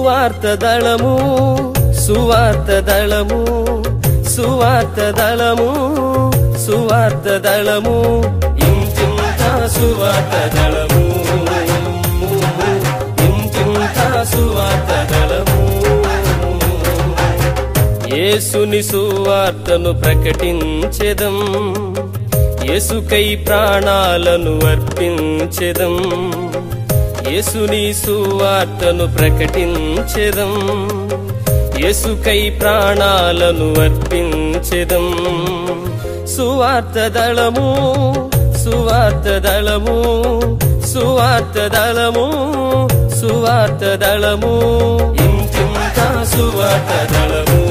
సువార్త దళము సువార్త దళము సువార్త దళము సువార్త దళము ఇంటింత సువార్త దళము ఇంటింత సువార్త దళము యేసుని సువార్తను ప్రకటించెదం యేసుకై ప్రాణాలను అర్పించెదం యేసుని సువార్తను ప్రకటించెదం యేసుకై ప్రాణాలను అర్పించెదం సువార్త దళము సువార్త దళము సువార్త దళము సువార్త దళము ఇంటింత సువార్త దళము